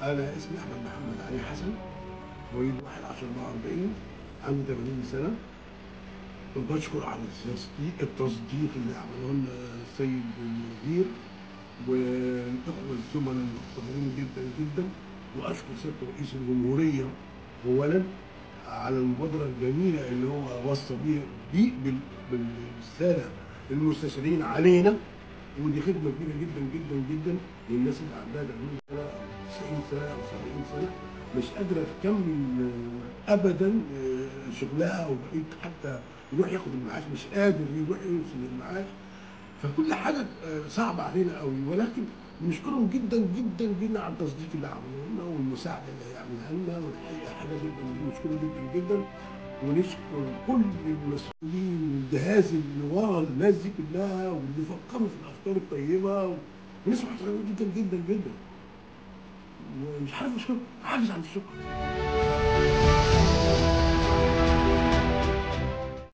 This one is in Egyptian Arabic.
انا اسمي احمد محمد علي حسن مواليد 1 10 44 عندي 80 سنه وبشكر على التصديق التصديق اللي عمله لنا السيد المدير والاخوه الزملاء المحترمين جدا جدا واشكر سياده رئيس الجمهوريه اولا على المبادره الجميله اللي هو وصى بيها بي بال- بالرساله للمستشارين علينا ودي خدمه كبيره جدا جدا جدا للناس اللي عندها 80 سنه او 90 سنه او 70 سنه مش قادره تكمل آه، ابدا آه، شغلها وبقيت حتى يروح ياخد المعاش مش قادر يروح يوصل للمعاش فكل حاجه آه، صعبه علينا قوي ولكن بنشكرهم جدا جدا جدا على التصديق اللي عملوه لنا والمساعده اللي هيعملها لنا والحقيقه حاجه جدا بنشكره جدا جدا ونشكر كل المسؤولين والجهاز اللي ورا الناس دي كلها واللي فكروا في الافكار الطيبه وناس محترمين جدا جدا جدا ومش عارف اشكرهم عاجز عن الشكر